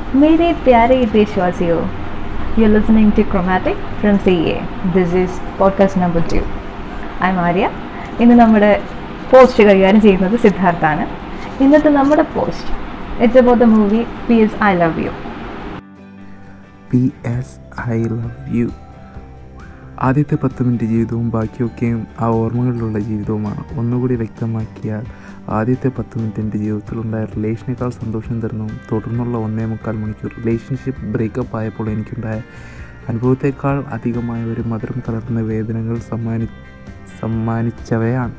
मेरे प्यारे देशवासियों you are listening to chromatic from C A this is podcast number two I Arya ഇന്ന് നമ്മുടെ പോസ്റ്റ് കൈകാര്യം ചെയ്യുന്നത് സിദ്ധാർത്ഥാണ് ഇന്നത്തെ നമ്മുടെ post it's about the movie P S I love you P S I love you ആദ്യത്തെ പത്ത് മിനിറ്റ് ജീവിതവും ബാക്കിയൊക്കെയും ആ ഓർമ്മകളിലുള്ള ജീവിതവുമാണ് ഒന്നുകൂടി വ്യക്തമാക്കിയാൽ ആദ്യത്തെ പത്ത് മിനിറ്റ് എൻ്റെ ജീവിതത്തിലുണ്ടായ റിലേഷനേക്കാൾ സന്തോഷം തരുന്നതും തുടർന്നുള്ള ഒന്നേ മുക്കാൽ മണിക്കൂർ റിലേഷൻഷിപ്പ് ബ്രേക്കപ്പ് ആയപ്പോൾ എനിക്കുണ്ടായ അനുഭവത്തേക്കാൾ അധികമായ ഒരു മധുരം കലർന്ന വേദനകൾ സമ്മാനി സമ്മാനിച്ചവയാണ്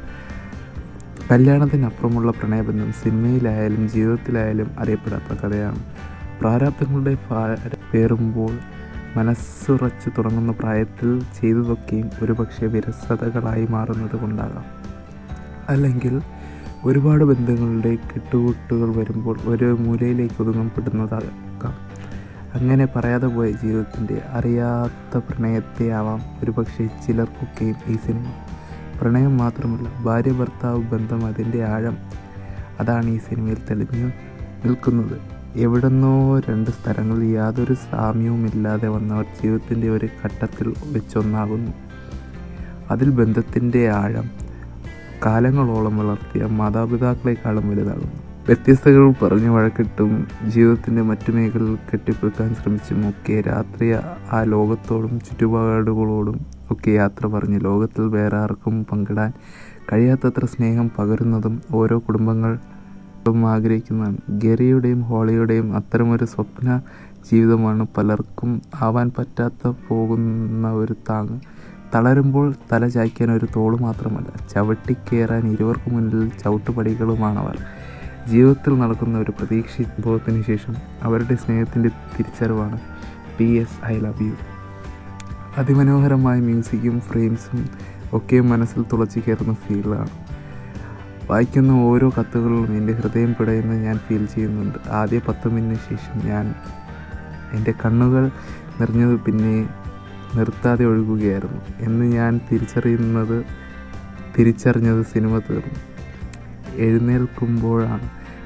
കല്യാണത്തിനപ്പുറമുള്ള പ്രണയബന്ധം സിനിമയിലായാലും ജീവിതത്തിലായാലും അറിയപ്പെടാത്ത കഥയാണ് പ്രാരാബ്ദങ്ങളുടെ പേറുമ്പോൾ മനസ്സുറച്ച് തുടങ്ങുന്ന പ്രായത്തിൽ ചെയ്തതൊക്കെയും ഒരുപക്ഷെ വിരസതകളായി മാറുന്നത് കൊണ്ടാകാം അല്ലെങ്കിൽ ഒരുപാട് ബന്ധങ്ങളുടെ കെട്ടുകൂട്ടുകൾ വരുമ്പോൾ ഒരു മൂലയിലേക്ക് ഒതുങ്ങപ്പെടുന്നതാകാം അങ്ങനെ പറയാതെ പോയ ജീവിതത്തിൻ്റെ അറിയാത്ത പ്രണയത്തെ ആവാം ഒരുപക്ഷെ ചിലർക്കൊക്കെയും ഈ സിനിമ പ്രണയം മാത്രമല്ല ഭാര്യ ഭർത്താവ് ബന്ധം അതിൻ്റെ ആഴം അതാണ് ഈ സിനിമയിൽ തെളിഞ്ഞു നിൽക്കുന്നത് എവിടെന്നോ രണ്ട് സ്ഥലങ്ങളിൽ യാതൊരു സാമ്യവുമില്ലാതെ വന്നവർ ജീവിതത്തിൻ്റെ ഒരു ഘട്ടത്തിൽ വെച്ചൊന്നാകുന്നു അതിൽ ബന്ധത്തിൻ്റെ ആഴം കാലങ്ങളോളം വളർത്തിയ മാതാപിതാക്കളെക്കാളും വലുതാകുന്നു വ്യത്യസ്തകൾ പറഞ്ഞു വഴക്കിട്ടും ജീവിതത്തിൻ്റെ മറ്റു മേഖലകൾ കെട്ടിപ്പടുക്കാൻ ശ്രമിച്ചും ഒക്കെ രാത്രി ആ ലോകത്തോടും ചുറ്റുപാടുകളോടും ഒക്കെ യാത്ര പറഞ്ഞ് ലോകത്തിൽ വേറെ ആർക്കും പങ്കിടാൻ കഴിയാത്തത്ര സ്നേഹം പകരുന്നതും ഓരോ കുടുംബങ്ങൾ ആഗ്രഹിക്കുന്നതാണ് ഗെറിയുടെയും ഹോളിയുടെയും അത്തരമൊരു സ്വപ്ന ജീവിതമാണ് പലർക്കും ആവാൻ പറ്റാത്ത പോകുന്ന ഒരു താങ്ങ് തളരുമ്പോൾ തല ചായ്ക്കാൻ ഒരു തോള് മാത്രമല്ല ചവിട്ടിക്കയറാൻ ഇരുവർക്ക് മുന്നിൽ ചവിട്ടുപടികളുമാണവർ ജീവിതത്തിൽ നടക്കുന്ന ഒരു പ്രതീക്ഷ ശേഷം അവരുടെ സ്നേഹത്തിൻ്റെ തിരിച്ചറിവാണ് P S I love you അതിമനോഹരമായ മ്യൂസിക്കും ഫ്രെയിംസും ഒക്കെ മനസ്സിൽ തുളച്ചു കയറുന്ന ഫീലാണ് വായിക്കുന്ന ഓരോ കത്തുകളിലും എൻ്റെ ഹൃദയം പിടയുന്ന ഞാൻ ഫീൽ ചെയ്യുന്നുണ്ട് ആദ്യ പത്ത് മിനിറ്റിന് ശേഷം ഞാൻ എൻ്റെ കണ്ണുകൾ നിറഞ്ഞത് പിന്നെ നിർത്താതെ ഒഴുകുകയായിരുന്നു എന്ന് ഞാൻ തിരിച്ചറിയുന്നത് തിരിച്ചറിഞ്ഞത് സിനിമ തീർന്നു എഴുന്നേൽക്കുമ്പോഴാണ്